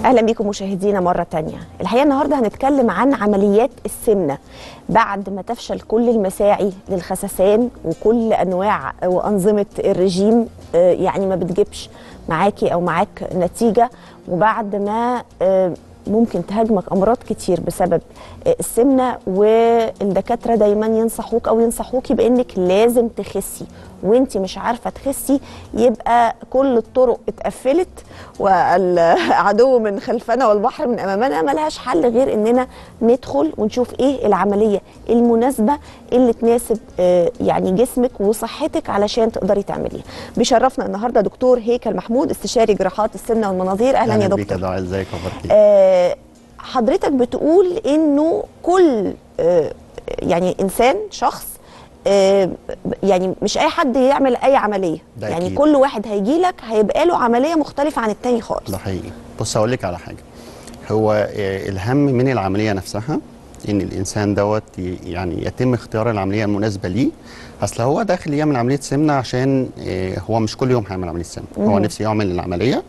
اهلا بيكم مشاهدينا مره تانية الحقيقه النهارده هنتكلم عن عمليات السمنه بعد ما تفشل كل المساعي للخسسان وكل انواع وانظمه الرجيم آه، يعني ما بتجيبش معاكي او معاك نتيجه وبعد ما آه، ممكن تهاجمك امراض كتير بسبب آه، السمنه والدكاتره دايما ينصحوك او ينصحوكي بانك لازم تخسي وانت مش عارفه تخسي يبقى كل الطرق اتقفلت والعدو من خلفنا والبحر من امامنا ملهاش حل غير اننا ندخل ونشوف ايه العمليه المناسبه اللي تناسب آه، يعني جسمك وصحتك علشان تقدري تعمليها بيشرفنا النهارده دكتور هيكل محمود استشاري جراحات السمنه والمناظير اهلا, يا بيك يا دكتور دعاء ازيك اخبارك ايه؟ آه، حضرتك بتقول انه كل آه، يعني انسان شخص آه، يعني مش اي حد يعمل اي عمليه ده يعني أكيد. كل واحد هيجي لك هيبقى له عمليه مختلفه عن التاني خالص ده حقيقي بص هقول لك على حاجه هو آه، الهم من العمليه نفسها ان الانسان دوت ي- يعني يتم اختيار العمليه المناسبه ليه اصل هو داخل يعمل عمليه سمنه عشان آه، هو مش كل يوم هيعمل عمليه سمنه هو مم. نفسه يعمل العمليه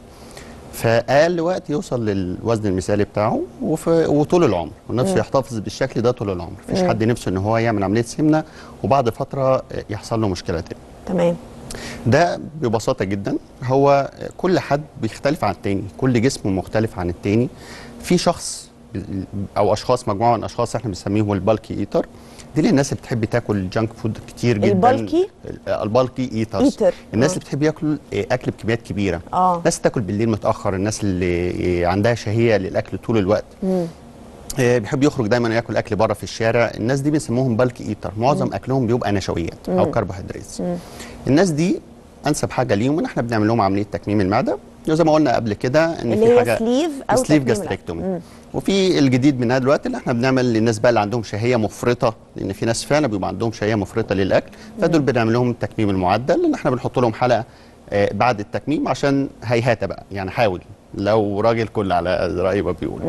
فاقل وقت يوصل للوزن المثالي بتاعه وف... وطول العمر ونفسه يحتفظ بالشكل ده طول العمر مفيش حد نفسه ان هو يعمل عمليه سمنه وبعد فتره آه، يحصل له مشكله تاني تمام ده ببساطة جدا هو كل حد بيختلف عن التاني كل جسم مختلف عن التاني في شخص أو أشخاص مجموعة من الأشخاص احنا بنسميهم البالكي إيتر دي للناس اللي بتحب تاكل جانك فود كتير جدا البالكي؟ ال- البالكي إيترز إيتر. الناس آه. اللي بتحب ياكل آه، أكل بكميات كبيرة اه الناس اللي تاكل بالليل متأخر الناس اللي آه، عندها شهية للأكل طول الوقت مم. آه، بيحب يخرج دايما ياكل اكل بره في الشارع الناس دي بنسموهم بالك ايتر معظم اكلهم بيبقى نشويات او كربوهيدرات الناس دي انسب حاجه ليهم ان احنا بنعمل لهم عمليه تكميم المعده وزي ما قلنا قبل كده ان اللي في هي حاجه سليف او سليف تكميم جاستريكتومي العظم. وفي الجديد منها دلوقتي اللي احنا بنعمل للناس بقى اللي عندهم شهيه مفرطه لان في ناس فعلا بيبقى عندهم شهيه مفرطه للاكل فدول بنعمل لهم التكميم المعدل ان احنا بنحط لهم حلقه آه، بعد التكميم عشان هيهات بقى يعني حاول لو راجل كل على راي ما بيقول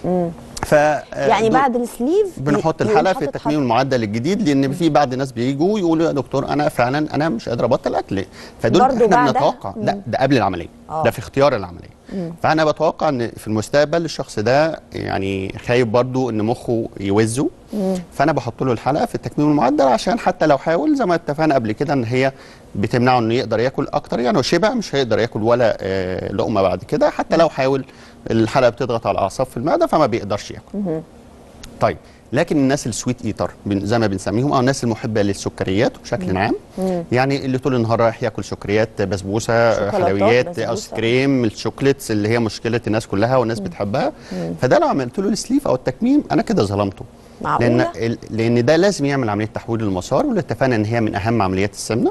ف يعني بعد السليف بنحط يقوم الحلقه في حاطط التكميم المعدل الجديد لان في بعض الناس بيجوا يقولوا يا دكتور انا فعلا انا مش قادر ابطل اكل فدول برضو احنا بعدها؟ بنتوقع لا ده قبل العمليه آه. ده في اختيار العمليه فانا بتوقع ان في المستقبل الشخص ده يعني خايف برضو ان مخه يوزه فانا بحط له الحلقه في التكميم المعدل عشان حتى لو حاول زي ما اتفقنا قبل كده ان هي بتمنعه انه يقدر ياكل اكتر يعني هو شبع مش هيقدر ياكل ولا آه، لقمه بعد كده حتى لو حاول الحلقه بتضغط على الاعصاب في المعده فما بيقدرش ياكل طيب لكن الناس السويت ايتر بن- زي ما بنسميهم او الناس المحبه للسكريات بشكل عام يعني اللي طول النهار رايح ياكل سكريات بسبوسه شوكولاتات، حلويات بسبوسة. ايس كريم الشوكليتس اللي هي مشكله الناس كلها والناس بتحبها فده لو عملت له السليف او التكميم انا كده ظلمته معقولة؟ لان ال- لان ده لازم يعمل عمليه تحويل المسار واللي اتفقنا ان هي من اهم عمليات السمنه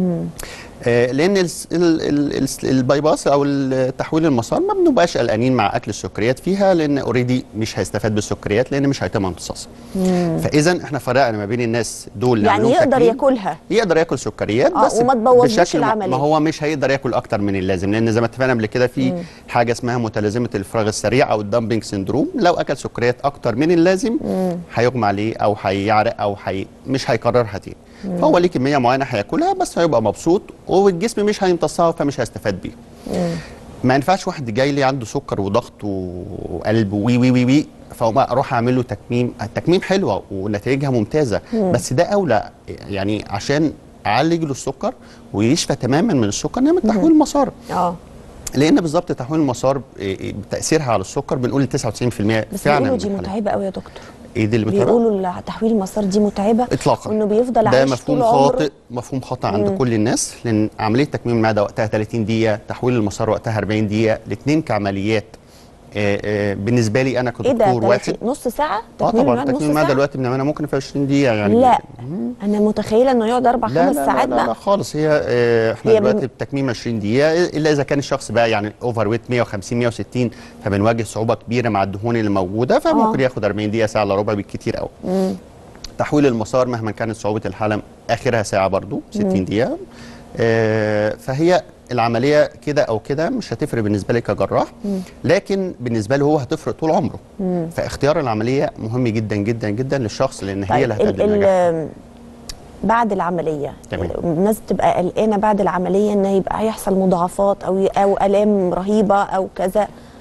آه، لان الس- ال- ال- الس- البايباس او ال- تحويل المسار ما بنبقاش قلقانين مع اكل السكريات فيها لان اوريدي مش هيستفاد بالسكريات لان مش هيتم امتصاصها فاذا احنا فرقنا ما بين الناس دول اللي يعني عملوهم يقدر تكميم. ياكلها يقدر ياكل سكريات آه، بس وما تبوظلوش بشكل ما- العملية. ما هو مش هيقدر ياكل اكتر من اللازم لان زي ما اتفقنا قبل كده في حاجه اسمها متلازمه الفراغ السريع او الدامبنج سندروم لو اكل سكريات اكتر من اللازم هيغمى عليه او هيعرق او حي... مش هيكررها تاني فهو ليه كميه معينه هياكلها بس هيبقى مبسوط والجسم مش هيمتصها فمش هيستفاد بيها ما ينفعش واحد جاي لي عنده سكر وضغط وقلب وي وي وي وي فاقوم اروح اعمل له تكميم التكميم حلوه ونتائجها ممتازه بس ده اولى يعني عشان اعالج له السكر ويشفى تماما من السكر نعمل تحويل المسار اه لان بالظبط تحويل المسار إيه، إيه، تاثيرها على السكر بنقول 99% بس فعلا بيقولوا من دي الحالات. متعبه قوي يا دكتور ايه دي اللي بتعمل؟ بيقولوا ال- تحويل المسار دي متعبه اطلاقا وانه بيفضل ده عايش مفهوم طول عمره خاطئ مفهوم خاطئ عند كل الناس لان عمليه تكميم المعده وقتها 30 دقيقه تحويل المسار وقتها 40 دقيقه الاثنين كعمليات آه، آه، بالنسبه لي انا ايه ده كدكتور واحد 30 نص ساعه اه تكميم طبعا المعدة تكميم نص المعده ساعه دلوقتي بنعملها ممكن في 20 دقيقه يعني لا انا متخيله انه يقعد اربع لا خمس لا ساعات لا, لا, لا بقى خالص هي آه، احنا هي دلوقتي بن- بتكميم 20 دقيقه الا اذا كان الشخص بقى يعني اوفر ويت 150 160 فبنواجه صعوبه كبيره مع الدهون اللي موجوده فممكن آه. ياخد 40 دقيقه ساعه الا ربع بالكتير قوي تحويل المسار مهما كانت صعوبه الحاله اخرها ساعه برضو 60 دقيقه آه، فهي العمليه كده او كده مش هتفرق بالنسبه لي كجراح لكن بالنسبه له هو هتفرق طول عمره فاختيار العمليه مهم جدا جدا جدا للشخص لان هي اللي ال- هتقدم ال- نجاح بعد العمليه تمام. الناس بتبقى قلقانه بعد العمليه ان يبقى هيحصل مضاعفات او او الام رهيبه او كذا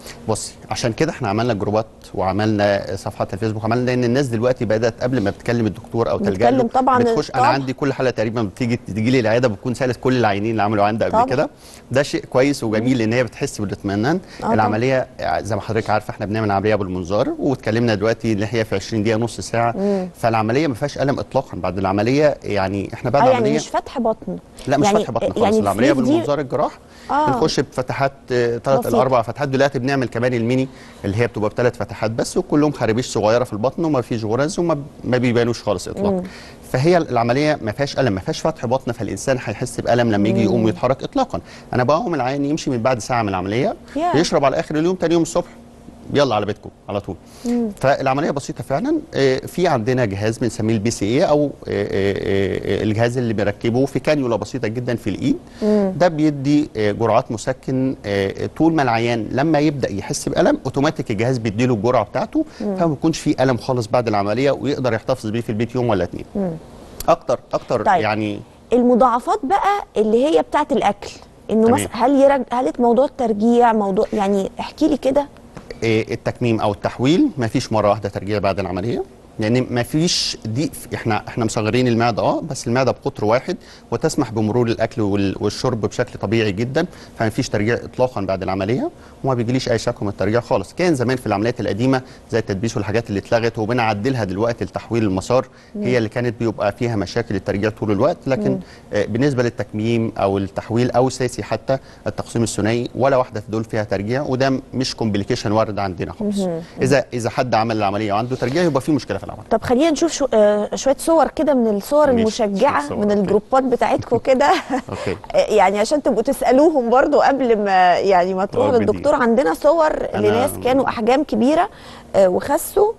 بصي عشان كده احنا عملنا جروبات وعملنا صفحات الفيسبوك عملنا لان الناس دلوقتي بدات قبل ما بتكلم الدكتور او تلجا له بتكلم طبعاً بتخش انا طبعاً. عندي كل حاله تقريبا بتيجي تيجي لي العياده بتكون سالت كل العيانين اللي عملوا عندي طبعاً. قبل كده ده شيء كويس وجميل لان هي بتحس بالاطمئنان طبعاً. العمليه زي ما حضرتك عارفه احنا بنعمل عمليه بالمنظار واتكلمنا دلوقتي اللي هي في 20 دقيقه نص ساعه فالعمليه ما فيهاش الم اطلاقا بعد العمليه يعني احنا بعد اه العمليه يعني مش فتح بطن لا مش يعني فتح بطن خالص يعني العمليه الفليك دي- بالمنظار الجراح آه. بنخش بفتحات ثلاث بسيطة. الاربع فتحات دلوقتي بنعمل كمان الميني اللي هي بتبقى بثلاث فتحات بس وكلهم خرابيش صغيره في البطن وما فيش غرز وما ما بيبانوش خالص اطلاقا فهي العمليه ما فيهاش الم ما فيهاش فتح بطن فالانسان هيحس بالم لما يجي يقوم ويتحرك اطلاقا انا بقوم العيان يمشي من بعد ساعه من العمليه ياه. يشرب على اخر اليوم تاني يوم الصبح يلا على بيتكم على طول فالعمليه بسيطه فعلا آه، في عندنا جهاز بنسميه البي سي اي او آه، آه، آه، الجهاز اللي بنركبه في كانيولا بسيطه جدا في الايد ده بيدي آه، جرعات مسكن آه، طول ما العيان لما يبدا يحس بالم اوتوماتيك الجهاز بيديله الجرعه بتاعته فما بيكونش فيه الم خالص بعد العمليه ويقدر يحتفظ بيه في البيت يوم ولا اتنين اكتر اكتر طيب. يعني المضاعفات بقى اللي هي بتاعت الاكل انه تمام. مثلا هل يرج... هل موضوع الترجيع موضوع يعني احكي لي كده آه، التكميم او التحويل ما فيش مره واحده ترجيع بعد العمليه لان ما فيش دي احنا احنا مصغرين المعده اه بس المعده بقطر واحد وتسمح بمرور الاكل وال- والشرب بشكل طبيعي جدا فما فيش ترجيع اطلاقا بعد العمليه وما بيجيليش اي شكوى من الترجيع خالص كان زمان في العمليات القديمه زي التدبيس والحاجات اللي اتلغت وبنعدلها دلوقتي لتحويل المسار هي اللي كانت بيبقى فيها مشاكل الترجيع طول الوقت لكن آه، بالنسبه للتكميم او التحويل او الساسي حتى التقسيم الثنائي ولا واحده في دول فيها ترجيع وده مش كومبليكيشن وارد عندنا خالص اذا اذا حد عمل العمليه وعنده ترجيع يبقى في مشكله في العمل طب خلينا نشوف شو... آه شويه صور كده من الصور ماشي، المشجعه شوية صور، من أوكي. الجروبات بتاعتكم كده اوكي آه، يعني عشان تبقوا تسالوهم برضو قبل ما يعني ما تروحوا موجودين. للدكتور عندنا صور لناس كانوا احجام كبيره آه وخسوا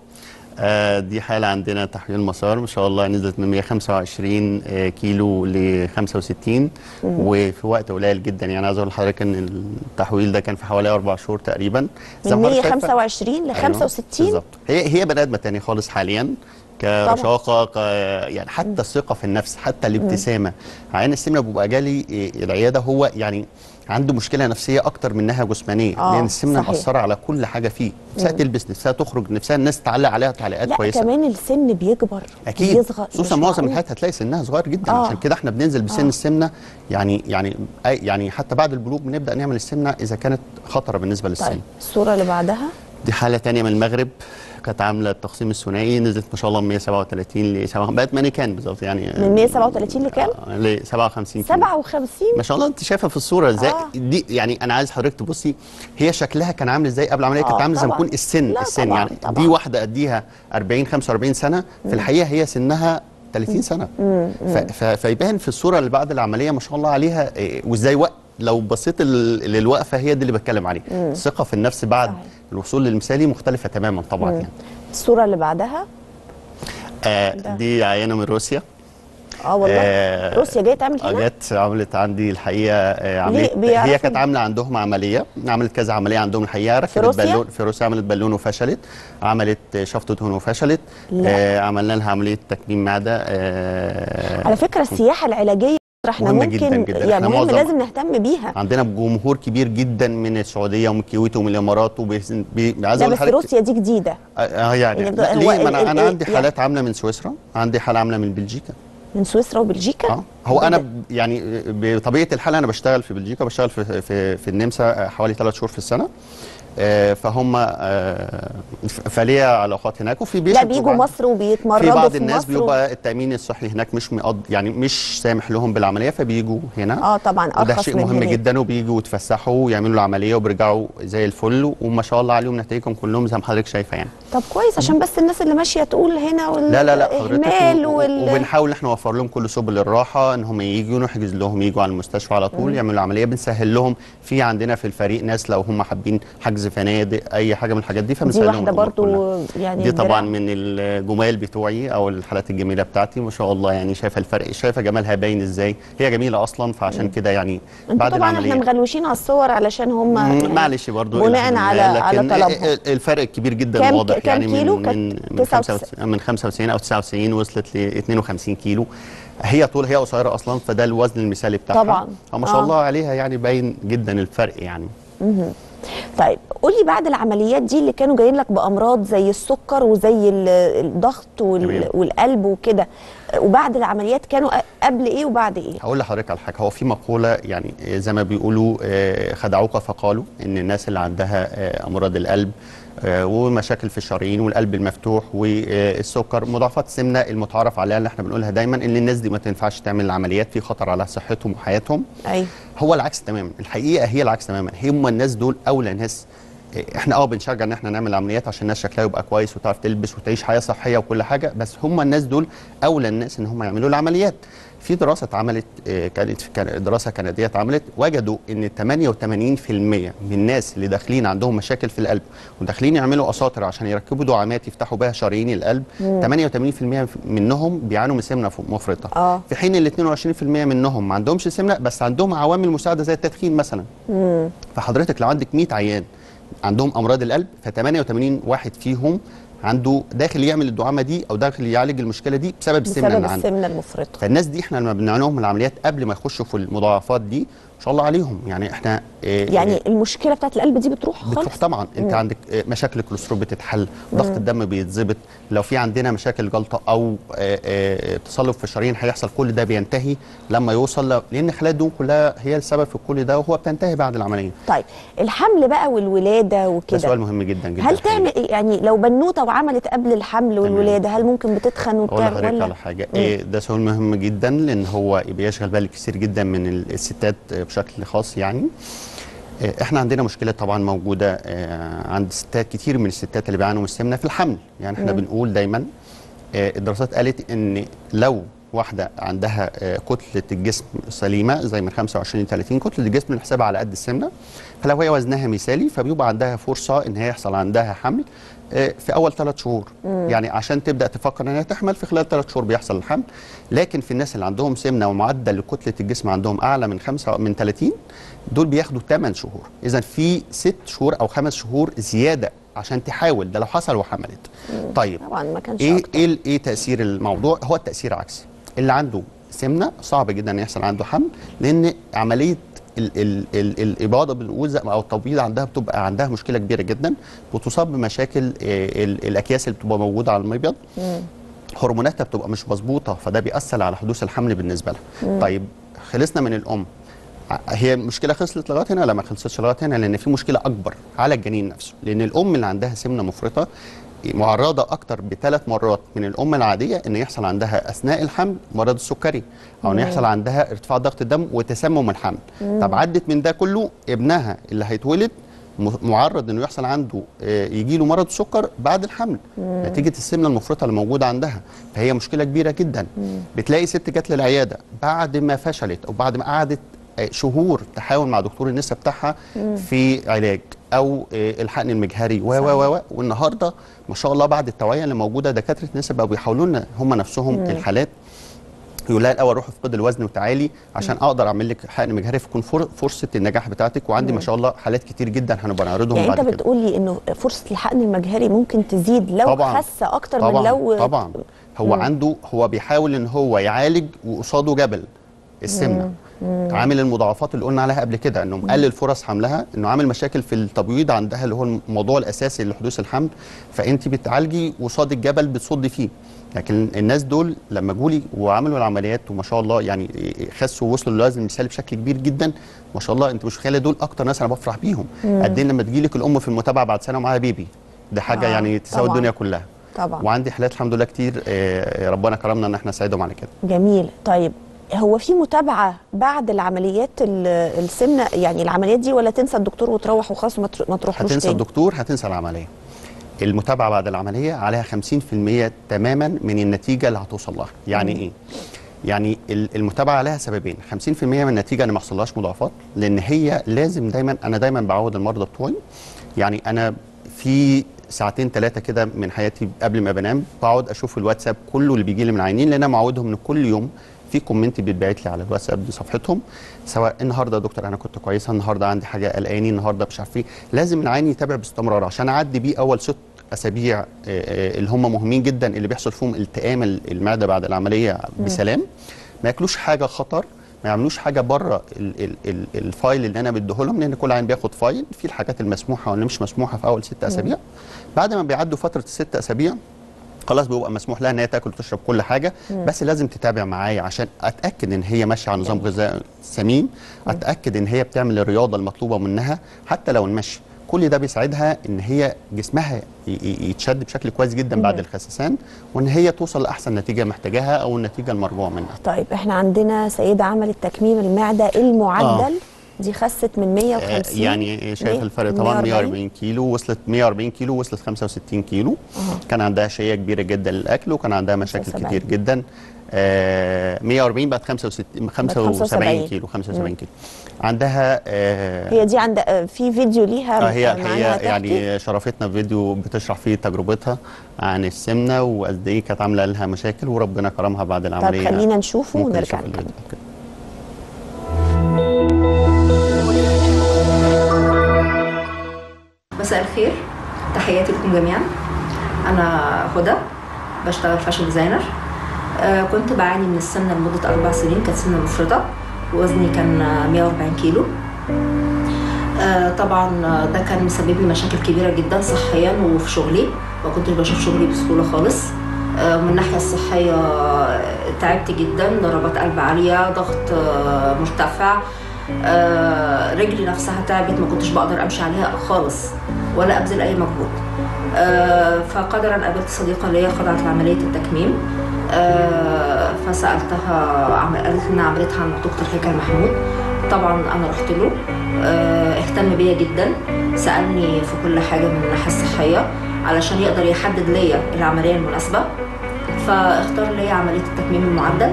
آه دي حالة عندنا تحويل مسار ما شاء الله نزلت من 125 آه كيلو ل 65 وفي وقت قليل جدا يعني عايز اقول لحضرتك ان التحويل ده كان في حوالي اربع شهور تقريبا زي من ما حضرتك شايفة- 125 ل أيوة، 65 بالظبط هي هي بني ادمه تاني خالص حاليا كرشاقه ك يعني حتى الثقه في النفس حتى الابتسامه عيان السمنه بيبقى جالي إيه، العياده هو يعني عنده مشكله نفسيه اكتر منها جسمانيه آه، لان السمنه صحيح. مأثره على كل حاجه فيه نفسها تلبس نفسها تخرج نفسها الناس تعلق عليها تعليقات لا كويسه كمان السن بيكبر اكيد بيصغر خصوصا مش معظم معقول. الحالات هتلاقي سنها صغير جدا آه. عشان كده احنا بننزل بسن آه. السمنه يعني يعني أي يعني حتى بعد البلوغ بنبدا نعمل السمنه اذا كانت خطره بالنسبه للسن طيب الصوره اللي بعدها دي حالة تانية من المغرب كانت عاملة التقسيم الثنائي نزلت ما شاء الله من 137 ل 7 بقت مانيكان بالظبط يعني من 137 لكام؟ آه، ل 57 كيلو 57 ما شاء الله انت شايفه في الصوره ازاي آه. دي يعني انا عايز حضرتك تبصي هي شكلها كان عامل ازاي قبل العمليه كانت آه، عامله زي ما طبعاً. يكون السن لا، السن طبعاً، يعني طبعاً. دي واحده اديها 40 45 سنه في الحقيقه هي سنها 30 سنه ف- ف- فيبان في الصوره اللي بعد العمليه ما شاء الله عليها إيه، وازاي وقت لو بصيت ال- للوقفه هي دي اللي بتكلم عليه الثقه في النفس بعد صحيح. الوصول للمثالي مختلفه تماما طبعا يعني الصوره اللي بعدها آه ده. دي عينه من روسيا اه والله آه، روسيا جايه تعمل آه، هنا جت عملت عندي الحقيقه آه، عمليه بيعرفوا هي كانت ب- عامله عندهم عمليه عملت كذا عمليه عندهم الحقيقه ركبت روسيا؟ بالون في روسيا عملت بالون وفشلت عملت آه، شفط دهون وفشلت لا. آه عملنا لها عمليه تكميم معده آه على فكره السياحه العلاجيه احنا مهمة ممكن جداً جداً. يعني إحنا مهم معظم- لازم نهتم بيها عندنا جمهور كبير جدا من السعوديه ومن الكويت ومن الامارات وبيز- بي... عايز ده اقول بس لحضرتك روسيا دي جديده اه آه، يعني يعني لا هو ليه ما ال- انا ال- انا عندي يعني- حالات عامله من سويسرا عندي حاله عامله من بلجيكا من سويسرا وبلجيكا اه هو انا ده- ب- يعني بطبيعه الحال انا بشتغل في بلجيكا بشتغل في في, في النمسا حوالي ثلاث شهور في السنه آه، فهم آه، ف- فليا علاقات هناك وفي لا بيشنت بيجوا طبعاً. مصر وبيتمرضوا في بعض في الناس مصر و- بيبقى التامين الصحي هناك مش مقض يعني مش سامح لهم بالعمليه فبيجوا هنا اه طبعا وده ارخص شيء من مهم هناك. جدا وبيجوا يتفسحوا ويعملوا العمليه وبيرجعوا زي الفل وما شاء الله عليهم نتائجهم كلهم زي ما حضرتك شايفه يعني طب كويس عشان بس الناس اللي ماشيه تقول هنا وال لا لا لا حضرتك إهمال و- و- وال... وبنحاول ان احنا نوفر لهم كل سبل الراحه ان هم يجوا نحجز لهم يجوا على المستشفى على طول يعملوا العمليه بنسهل لهم في عندنا في الفريق ناس لو هم حابين حجز فنادق اي حاجه من الحاجات دي دي فبنسهل لهم واحده الأمور برضو كلها. يعني دي طبعا دراع. من الجمال بتوعي او الحالات الجميله بتاعتي ما شاء الله يعني شايفه الفرق شايفه جمالها باين ازاي هي جميله اصلا فعشان كده يعني انتوا بعد طبعا العمليه احنا مغلوشين على الصور علشان هم مم، يعني معلش برضو بناء إلى حد ما، على على لكن طلبهم الفرق كبير جدا كام- واضح كام يعني كيلو؟ من كانت من من 95 من 95 او 99 وصلت ل 52 كيلو هي طول هي قصيره اصلا فده الوزن المثالي بتاعها طبعاً. فما شاء آه. الله عليها يعني باين جدا الفرق يعني طيب قولي بعد العمليات دي اللي كانوا جايين لك بامراض زي السكر وزي ال- الضغط وال- تمام. والقلب وكده وبعد العمليات كانوا أ- قبل ايه وبعد ايه هقول لحضرتك على حاجه هو في مقوله يعني آه، زي ما بيقولوا آه، خدعوك فقالوا ان الناس اللي عندها آه، امراض القلب آه، ومشاكل في الشرايين والقلب المفتوح والسكر مضاعفات السمنه المتعارف عليها اللي احنا بنقولها دايما ان الناس دي ما تنفعش تعمل العمليات في خطر على صحتهم وحياتهم ايوه هو العكس تماما الحقيقه هي العكس تماما هم الناس دول اولى ناس إيه، احنا اه بنشجع ان احنا نعمل عمليات عشان الناس شكلها يبقى كويس وتعرف تلبس وتعيش حياه صحيه وكل حاجه بس هم الناس دول اولى الناس ان هم يعملوا العمليات في دراسه اتعملت آه، كانت كان دراسه كنديه اتعملت وجدوا ان 88% من الناس اللي داخلين عندهم مشاكل في القلب وداخلين يعملوا اساطر عشان يركبوا دعامات يفتحوا بها شرايين القلب 88% منهم بيعانوا من سمنه مفرطه اه في حين ال 22% منهم ما عندهمش سمنه بس عندهم عوامل مساعده زي التدخين مثلا فحضرتك لو عندك 100 عيان عندهم امراض القلب ف 88 واحد فيهم عنده داخل يعمل الدعامه دي او داخل يعالج المشكله دي بسبب السمنه بسبب اللي عنده السمنه المفرطه فالناس دي احنا لما بنعمل لهم العمليات قبل ما يخشوا في المضاعفات دي ان شاء الله عليهم يعني احنا إيه يعني المشكله بتاعت القلب دي بتروح خالص بتروح طبعا انت عندك آه، مشاكل الكوليسترول بتتحل ضغط الدم بيتظبط لو في عندنا مشاكل جلطه او آه، آه، تصلب في الشرايين هيحصل كل ده بينتهي لما يوصل ل- لان خلايا الدهون كلها هي السبب في كل ده وهو بتنتهي بعد العمليه طيب الحمل بقى والولاده ده وكده سؤال مهم جدا جدا هل الحقيقة. تعمل إيه؟ يعني لو بنوته وعملت قبل الحمل والولاده هل ممكن بتتخن اقول وبتعمل لحضرتك ولا على حاجه إيه ده سؤال مهم جدا لان هو بيشغل بال كتير جدا من ال- الستات آه، بشكل خاص يعني آه، احنا عندنا مشكله طبعا موجوده آه، عند ستات كتير من الستات اللي بيعانوا من السمنه في الحمل يعني احنا بنقول دايما آه، الدراسات قالت ان لو واحده عندها آه، كتله الجسم سليمه زي من 25 ل 30 كتله الجسم بنحسبها على قد السمنه فلو هي وزنها مثالي فبيبقى عندها فرصه ان هي يحصل عندها حمل آه، في اول ثلاث شهور يعني عشان تبدا تفكر انها تحمل في خلال ثلاث شهور بيحصل الحمل لكن في الناس اللي عندهم سمنه ومعدل كتله الجسم عندهم اعلى من خمسة من 30 دول بياخدوا 8 شهور اذا في ست شهور او خمس شهور زياده عشان تحاول ده لو حصل وحملت طيب طبعا ما كانش ايه أكتر. ايه ايه تاثير الموضوع هو التاثير عكسي اللي عنده سمنه صعب جدا ان يحصل عنده حمل لان عمليه ال ال ال الاباضه بنقول زي- او التبييض عندها بتبقى عندها مشكله كبيره جدا وتصاب بمشاكل آه، ال- الاكياس اللي بتبقى موجوده على المبيض هرموناتها بتبقى مش مظبوطه فده بيأثر على حدوث الحمل بالنسبه لها طيب خلصنا من الام ع- هي المشكله خلصت لغايه هنا لا ما خلصتش لغايه هنا لان في مشكله اكبر على الجنين نفسه لان الام اللي عندها سمنه مفرطه معرضه اكتر بثلاث مرات من الام العاديه ان يحصل عندها اثناء الحمل مرض السكري او ان يحصل عندها ارتفاع ضغط الدم وتسمم الحمل طب عدت من ده كله ابنها اللي هيتولد م- معرض انه يحصل عنده يجي له مرض السكر بعد الحمل نتيجه السمنه المفرطه اللي موجوده عندها فهي مشكله كبيره جدا بتلاقي ست جت للعياده بعد ما فشلت او بعد ما قعدت آه، شهور تحاول مع دكتور النساء بتاعها في علاج او آه، الحقن المجهري و و و و والنهارده ما شاء الله بعد التوعيه اللي موجوده دكاتره النساء بقوا بيحاولوا لنا هم نفسهم الحالات يقول لها الاول روحي افقدي الوزن وتعالي عشان اقدر اعمل لك حقن مجهري فيكون فر- فرصه النجاح بتاعتك وعندي ما شاء الله حالات كتير جدا هنبقى نعرضهم يعني بعد انت كده بتقولي انه فرصه الحقن المجهري ممكن تزيد لو طبعاً. خاسه اكتر طبعا من لو طبعا هو عنده هو بيحاول ان هو يعالج وقصاده جبل السمنه عامل المضاعفات اللي قلنا عليها قبل كده انه مقلل فرص حملها انه عامل مشاكل في التبويض عندها اللي هو الموضوع الاساسي لحدوث الحمل فانت بتعالجي قصاد الجبل بتصدي فيه لكن الناس دول لما جولي وعملوا العمليات وما شاء الله يعني خسوا ووصلوا للوزن المثالي بشكل كبير جدا ما شاء الله انت مش متخيله دول اكتر ناس انا بفرح بيهم قد ايه لما تجيلك الام في المتابعه بعد سنه ومعاها بيبي ده حاجه آه، يعني تساوي طبعاً. الدنيا كلها طبعا وعندي حالات الحمد لله كتير آه، ربنا كرمنا ان احنا نساعدهم على كده جميل طيب هو في متابعه بعد العمليات ال- السمنه يعني العمليات دي ولا تنسى الدكتور وتروح وخلاص ما تر- ما تروحلوش هتنسى تاني الدكتور هتنسى العمليه المتابعه بعد العمليه عليها 50% تماما من النتيجه اللي هتوصل لها يعني ايه يعني ال- المتابعه عليها سببين 50% من النتيجه ان ما يحصلهاش مضاعفات لان هي لازم دايما انا دايما بعود المرضى بتوعي يعني انا في ساعتين ثلاثه كده من حياتي قبل ما بنام بقعد اشوف الواتساب كله اللي بيجي لي من عينين لان انا معودهم ان كل يوم في كومنت بيتبعت لي على الواتساب بصفحتهم سواء النهارده يا دكتور انا كنت كويسه النهارده عندي حاجه قلقاني النهارده مش عارف ايه لازم العين يتابع باستمرار عشان اعدي بيه اول ست اسابيع آه، آه، اللي هم مهمين جدا اللي بيحصل فيهم التئام ال- المعده بعد العمليه بسلام ما ياكلوش حاجه خطر ما يعملوش حاجه بره ال ال ال الفايل اللي انا بديه لهم لان كل عين بياخد فايل في الحاجات المسموحه واللي مش مسموحه في اول ست اسابيع بعد ما بيعدوا فتره الست اسابيع خلاص بيبقى مسموح لها ان هي تاكل وتشرب كل حاجه بس لازم تتابع معايا عشان اتاكد ان هي ماشيه على نظام غذائي سمين اتاكد ان هي بتعمل الرياضه المطلوبه منها حتى لو المشي كل ده بيساعدها ان هي جسمها ي- ي- يتشد بشكل كويس جدا بعد الخسسان وان هي توصل لاحسن نتيجه محتاجاها او النتيجه المرجوه منها طيب احنا عندنا سيده عملت تكميم المعده المعدل دي خست من 150 آه، يعني شايف ل الفرق طبعا 140. 140 كيلو وصلت 140 كيلو وصلت 65 كيلو كان عندها شهيه كبيره جدا للاكل وكان عندها مشاكل 75. كتير جدا آه 140 بقت 65 75 75 كيلو 75 كيلو عندها آه هي دي عند آه، في فيديو ليها آه، هي معانا هي تحكي. يعني شرفتنا في فيديو بتشرح فيه تجربتها عن السمنه وقد ايه كانت عامله لها مشاكل وربنا كرمها بعد طب العمليه خلينا نشوفه ممكن ونرجع نشوف نكمل الفيديو كده. مساء الخير تحياتي لكم جميعا انا هدى بشتغل فاشن ديزاينر آه كنت بعاني من السمنه لمده اربع سنين كانت سمنه مفرطه وزني كان آه، 140 كيلو آه طبعا آه، ده كان مسبب لي مشاكل كبيره جدا صحيا وفي شغلي ما كنتش بشوف شغلي بسهوله خالص آه من الناحيه الصحيه آه، تعبت جدا ضربات قلب عاليه ضغط آه مرتفع آه رجلي نفسها تعبت ما كنتش بقدر امشي عليها خالص ولا ابذل اي مجهود آه فقدرا قابلت صديقه ليا خضعت لعمليه التكميم آه فسالتها عم- قالت لي انها عملتها عند الدكتور هيكل محمود طبعا انا رحت له آه اهتم بيا جدا سالني في كل حاجه من الناحيه الصحيه علشان يقدر يحدد ليا العمليه المناسبه فاختار لي عمليه التكميم المعدل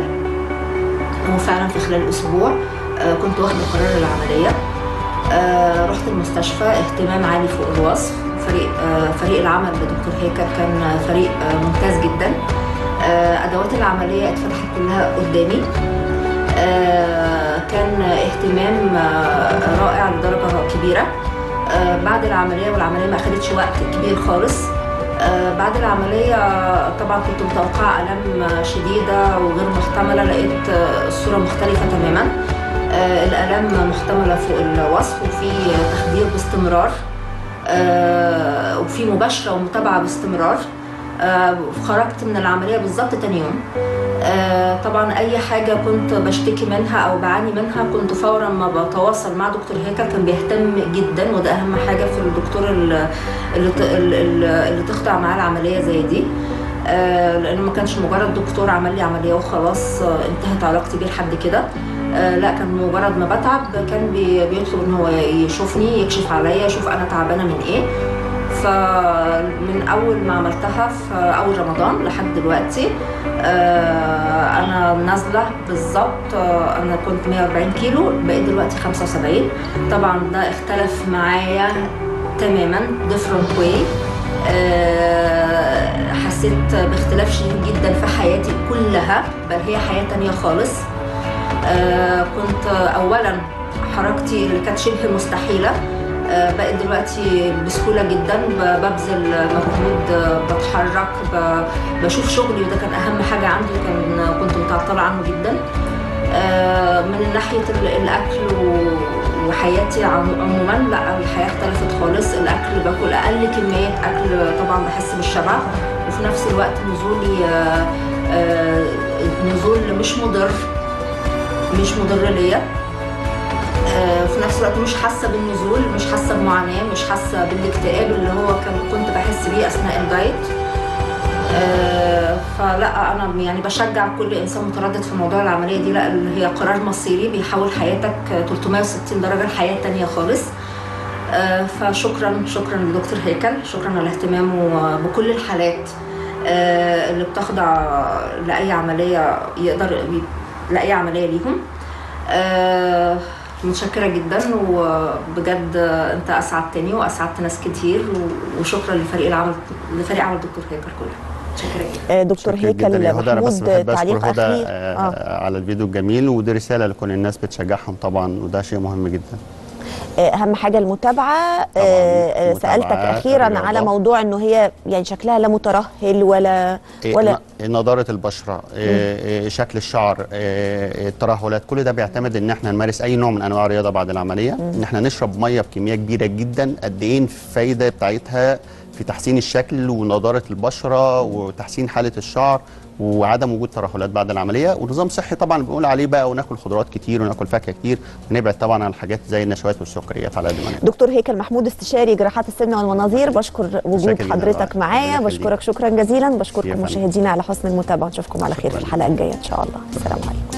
وفعلا في خلال اسبوع آه، كنت واخده قرار العمليه آه، رحت المستشفى اهتمام عالي فوق الوصف فريق آه، فريق العمل بدكتور هيكل كان فريق آه، ممتاز جدا آه، ادوات العمليه اتفتحت كلها قدامي آه، كان اهتمام آه، رائع لدرجه كبيره آه، بعد العمليه والعمليه ما اخدتش وقت كبير خالص آه، بعد العملية طبعا كنت متوقعة آلام شديدة وغير محتملة لقيت آه، الصورة مختلفة تماما آه، الآلام محتملة فوق الوصف وفي تخدير باستمرار آه، وفي مباشرة ومتابعة باستمرار آه، خرجت من العملية بالظبط تاني يوم آه، طبعا اي حاجه كنت بشتكي منها او بعاني منها كنت فورا ما بتواصل مع دكتور هيكل كان بيهتم جدا وده اهم حاجه في الدكتور ال- اللي ت- اللي اللي تخضع معاه العمليه زي دي آه، لانه ما كانش مجرد دكتور عمل لي عمليه وخلاص آه، انتهت علاقتي بيه لحد كده آه، لا كان مجرد ما بتعب كان بي- بيطلب ان هو يشوفني يكشف عليا يشوف انا تعبانه من ايه فمن اول ما عملتها في اول رمضان لحد دلوقتي آه، انا نازله بالظبط آه، انا كنت 140 كيلو بقيت دلوقتي 75 طبعا ده اختلف معايا تماما different way آه، حسيت باختلاف شديد جدا في حياتي كلها بل هي حياه تانية خالص آه، كنت اولا حركتي اللي كانت شبه مستحيله آه، بقت دلوقتي بسهوله جدا ب- ببذل مجهود آه، بتحرك ب- بشوف شغلي وده كان اهم حاجه عندي كان كنت متعطله عنه جدا آه، من ناحيه ال- الاكل و- وحياتي عم- عموما لا الحياه اختلفت خالص الاكل باكل اقل كميه اكل طبعا بحس بالشبع وفي نفس الوقت نزولي آه، آه، نزول مش مضر مش مضر ليا آه، في نفس الوقت مش حاسه بالنزول مش حاسه بمعاناه مش حاسه بالاكتئاب اللي هو كان كنت بحس بيه اثناء الدايت آه، فلا انا يعني بشجع كل انسان متردد في موضوع العمليه دي لا اللي هي قرار مصيري بيحول حياتك 360 درجه لحياه تانية خالص آه، فشكرا شكرا لدكتور هيكل شكرا على اهتمامه بكل الحالات آه، اللي بتخضع لاي عمليه يقدر لاي عمليه ليهم آه، متشكرة جدا وبجد انت اسعدتني واسعدت ناس كتير و- وشكرا لفريق العمل لفريق عمل الدكتور هيكل كله متشكرة جدا آه، دكتور شكرا هيكل جدا يا هدى انا بس محمود بحب تعليق اشكر هدى اخير آه على الفيديو الجميل ودي رساله لكل الناس بتشجعهم طبعا وده شيء مهم جدا آه، اهم حاجه المتابعه آه، المتابعة، سالتك اخيرا الرياضة. على موضوع انه هي يعني شكلها لا مترهل ولا إيه، ولا ن- نضاره البشره إيه، إيه، شكل الشعر إيه، الترهلات كل ده بيعتمد ان احنا نمارس اي نوع من انواع الرياضه بعد العمليه ان احنا نشرب ميه بكميه كبيره جدا قد ايه الفايده بتاعتها في تحسين الشكل ونضاره البشره وتحسين حاله الشعر وعدم وجود ترهلات بعد العمليه ونظام صحي طبعا بنقول عليه بقى وناكل خضروات كتير وناكل فاكهه كتير ونبعد طبعا عن الحاجات زي النشويات والسكريات على قد ما نقدر دكتور هيكل محمود استشاري جراحات السمنه والمناظير بشكر وجود جداً حضرتك يا معايا رب. بشكرك شكرا جزيلا يا بشكركم فندم. مشاهدينا على حسن المتابعه نشوفكم على خير في شكراً. الحلقه الجايه ان شاء الله السلام عليكم